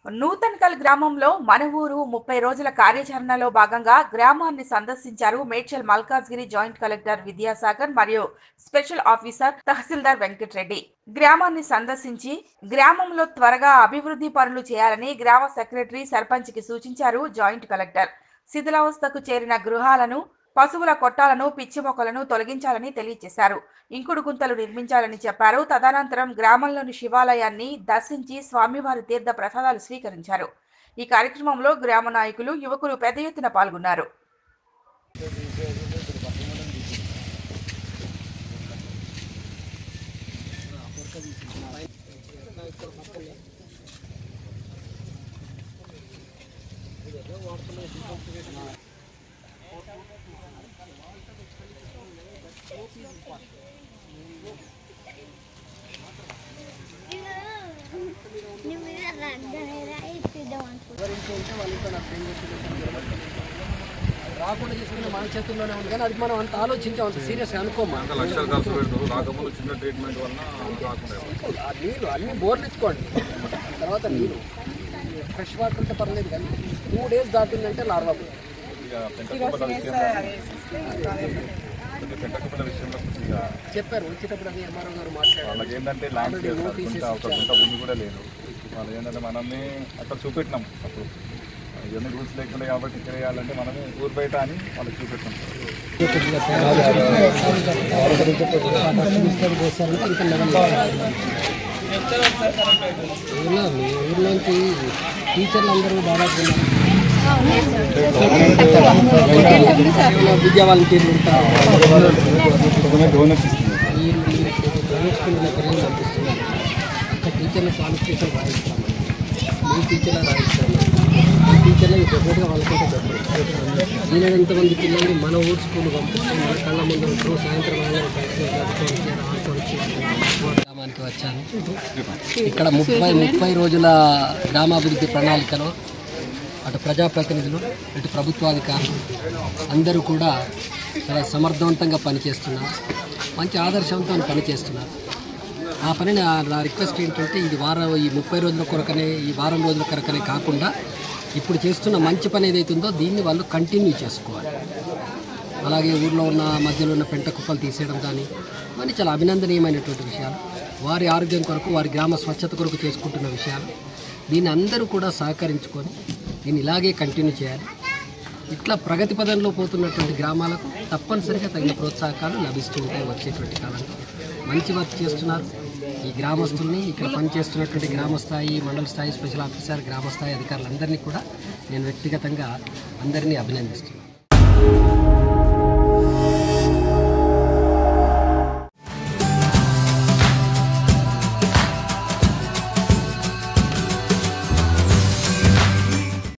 నూతన్కల్ గ్రామంలో మన ఊరు ముప్పై రోజుల కార్యాచరణలో భాగంగా గ్రామాన్ని సందర్శించారు మేడ్చల్ మల్కాజ్గిరి జాయింట్ కలెక్టర్ విద్యాసాగర్ మరియు స్పెషల్ ఆఫీసర్ తహసీల్దార్ వెంకటరెడ్డి గ్రామాన్ని సందర్శించి గ్రామంలో త్వరగా అభివృద్ధి పనులు చేయాలని గ్రామ సెక్రటరీ సర్పంచ్కి సూచించారు జాయింట్ కలెక్టర్ శిథిలావస్థకు చేరిన గృహాలను పశువుల కొట్టాలను పిచ్చి మొక్కలను తొలగించాలని తెలియజేశారు ఇంకుడు గుంతలు నిర్మించాలని చెప్పారు తదనంతరం గ్రామంలోని శివాలయాన్ని దర్శించి స్వామివారి తీర్థ ప్రసాదాలు స్వీకరించారు ఈ కార్యక్రమంలో గ్రామ నాయకులు యువకులు పెద్ద ఎత్తున పాల్గొన్నారు నీ మీద రగ్గనేలా ఇప్పిద్దాం అనుకుంటున్నా ఎవరింట్లో ఉంటే వాళ్ళ ఇంట్లో నాకు ఏం రాకుండా చేసుకునే మన చేతుల్లోనే ఉంది కానీ అది మనం అంత ఆలోచించాం అంత సీరియస్గా అనుకోమా ఇంకా లక్షలు ఖర్చు పెడతారు రాకముందు చిన్న ట్రీట్మెంట్ వలన రాకుండా ఆ నీళ్ళు అన్ని బోర్లు ఇచ్చుకోండి తర్వాత నీళ్ళు ఫ్రెష్ వాటర్ ఉంటే పర్లేదు కానీ టూ డేస్ దాటిందంటే లార్వా ఇక పెంటకుప్పల విషయంలో కొంచెం పెంటకుప్పల విషయంలో కొద్దిగా చెప్పారు వచ్చేటప్పుడు అది ఎంఆర్ఓ గారు మాట్లాడారు వాళ్ళకి ఏంటంటే ల్యాండ్ చేస్తారు గుంట ఒక గుంట భూమి కూడా లేదు వాళ్ళు ఏంటంటే మనల్ని అక్కడ చూపెట్టినాం అప్పుడు ఇవన్నీ రూల్స్ లేకుండా కాబట్టి ఇక్కడ వేయాలంటే మనమే ఊరు బయట అని వాళ్ళకి చూపెట్టినాం ఊర్లో మీ ఊర్లోంచి టీచర్లు అందరూ దాదాపు విద్యా వాలంటీర్లు ఉంటారు డోనర్స్ ఇస్తుంది ఈ ప్రైవేట్ స్కూల్లో పిల్లలు పంపిస్తున్నారు ఒక టీచర్లు క్వాలిఫికేషన్ రాయిస్తాము మీ టీచర్లు రాయిస్తాము మీ టీచర్లు డెఫినెట్గా వాళ్ళకంటే బెటర్ దీని ఎంతమంది పిల్లల్ని మన ఊరు స్కూల్ పంపిస్తే మన కళ్ళ ముందు ఇప్పుడు సాయంత్రం వేళ బయటకు చదువుకోవచ్చు, ఆడుకోవచ్చు. గ్రామానికి వచ్చాను ఇక్కడ ముప్పై ముప్పై రోజుల గ్రామాభివృద్ధి ప్రణాళికలో అటు ప్రజాప్రతినిధులు ఇటు ప్రభుత్వాధికారులు అందరూ కూడా చాలా సమర్థవంతంగా పనిచేస్తున్నారు మంచి ఆదర్శంతో పనిచేస్తున్నారు ఆ పని నా నా రిక్వెస్ట్ ఏంటంటే ఇది వారం ఈ ముప్పై రోజుల కొరకనే ఈ వారం రోజుల కొరకనే కాకుండా ఇప్పుడు చేస్తున్న మంచి పని ఏదైతే ఉందో దీన్ని వాళ్ళు కంటిన్యూ చేసుకోవాలి అలాగే ఊర్లో ఉన్న మధ్యలో ఉన్న పెంట కుప్పలు తీసేయడం కానీ ఇవన్నీ చాలా అభినందనీయమైనటువంటి విషయాలు వారి ఆరోగ్యం కొరకు వారి గ్రామ స్వచ్ఛత కొరకు చేసుకుంటున్న విషయాలు దీన్ని అందరూ కూడా సహకరించుకొని దీన్ని ఇలాగే కంటిన్యూ చేయాలి ఇట్లా ప్రగతి పదంలో పోతున్నటువంటి గ్రామాలకు తప్పనిసరిగా తగిన ప్రోత్సాహకాలు లభిస్తూ ఉంటాయి వచ్చేటువంటి కాలంలో మంచి వర్క్ చేస్తున్నారు ఈ గ్రామస్తుల్ని ఇక్కడ పనిచేస్తున్నటువంటి గ్రామ స్థాయి మండల స్థాయి స్పెషల్ ఆఫీసర్ గ్రామ స్థాయి అధికారులందరినీ కూడా నేను వ్యక్తిగతంగా అందరినీ అభినందిస్తున్నాను